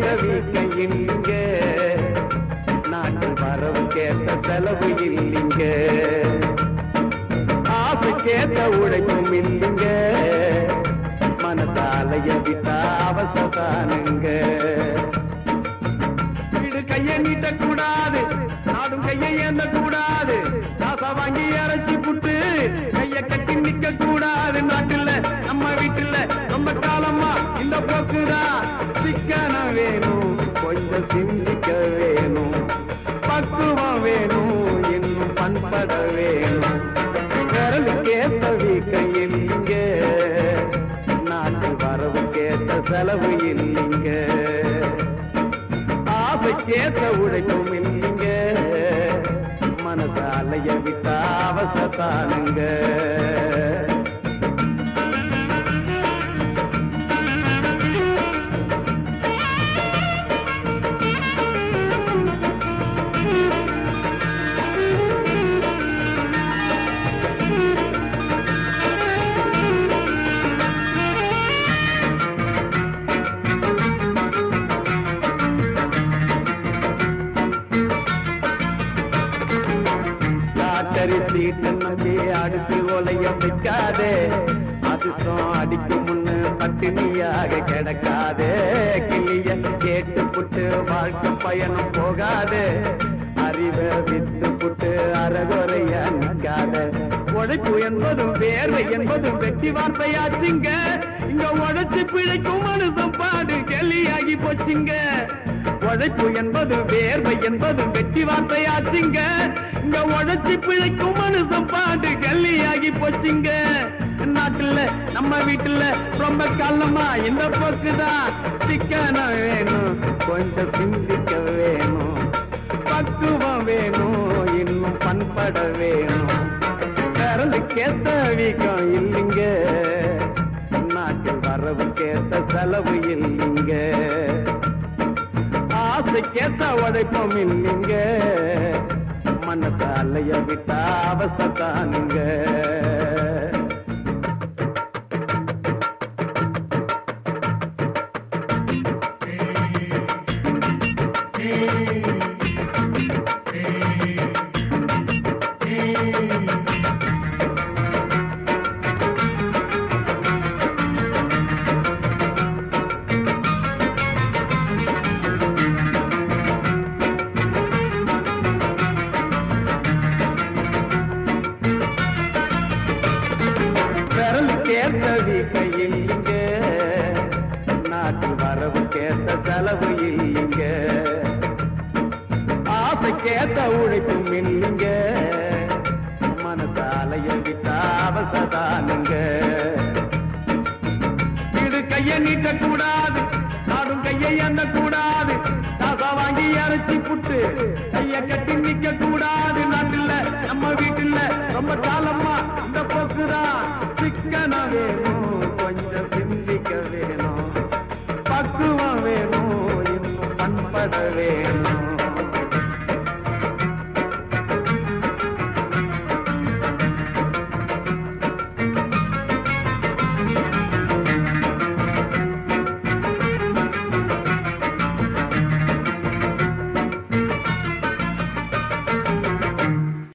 கேட்ட வீக்க இல்லைங்க நாட்டு வரவு கேட்ட செலவு இல்லைங்க ஆசை கேட்ட உழைப்பும் இல்லைங்க மனசாலைய விட்டா அவஸ்தை தானுங்க வீடு கைய நீட்ட கூடாது நாடும் கையை ஏந்த கூடாது காசை வாங்கி அரைச்சி புட்டு கைய கட்டி நிக்க கூடாது நாட்டுல நம்ம வீட்டுல ரொம்ப காலமா இந்த போக்குதான் சிக்கனம் வேணும் கொஞ்சம் சிந்திக்க வேணும் பக்குவம் வேணும் இன்னும் பண்பட வேணும் விரலுக்கேத்த வீக்கம் இல்லைங்க நாட்டு வரவு கேட்ட செலவு இல்லைங்க ஆசைக்கேத்த உழைப்பும் இல்லைங்க மனசாலைய விட்டா அவஸ்தை தானுங்க லாட்டரி சீட்டு நம்பி அடுத்து ஒலைய வைக்காதே அதிர்ஷ்டம் அடிக்கும் முன்னு பட்டினியாக கிடக்காதே கிளிய கேட்டு புட்டு வாழ்க்கை பயணம் போகாதே அறிவை வித்து புட்டு அறகுறையா நிற்காத உழைப்பு என்பதும் வேர்வை என்பதும் வெட்டி வார்த்தையாச்சுங்க இங்க உழைச்சு பிழைக்கும் மனுஷன் பாடு கெளியாகி போச்சுங்க உழைப்பு என்பது வேர்வை என்பது வெட்டி வார்த்தையாச்சுங்க இங்க உழைச்சு பிழைக்கும் மனுஷன் பாட்டு கல்லியாகி போச்சுங்க நாட்டுல நம்ம வீட்டுல ரொம்ப காலமா இந்த போக்குதான் சிக்கனம் வேணும் கொஞ்சம் சிந்திக்க வேணும் பக்குவம் வேணும் இன்னும் பண்பட வேணும் கரண்டு கேத்த வீக்கம் இல்லைங்க நாட்டில் வரவு கேத்த செலவு இல்லைங்க ஆசைக்கேத்த உழைப்போம் இல்லைங்க மனசாலைய விட்டா அவஸ்தை தானுங்க விரல் கேட்ட வீக்க இல்லைங்க நாட்டில் வரவு கேட்ட செலவு இல்லைங்க ஆசை கேட்ட உழைப்பும் இல்லைங்க மனசாலைய விட்டா அவசதானுங்க இது கைய நீட்ட கூடாது நாடும் கையை எண்ண கூடாது காசா வாங்கி அரைச்சி புட்டு கைய கட்டி நிக்க கூடாது நாட்டுல நம்ம வீட்டுல ரொம்ப காலமா இந்த போக்குதான் சிக்கன வேணும் கொஞ்சம்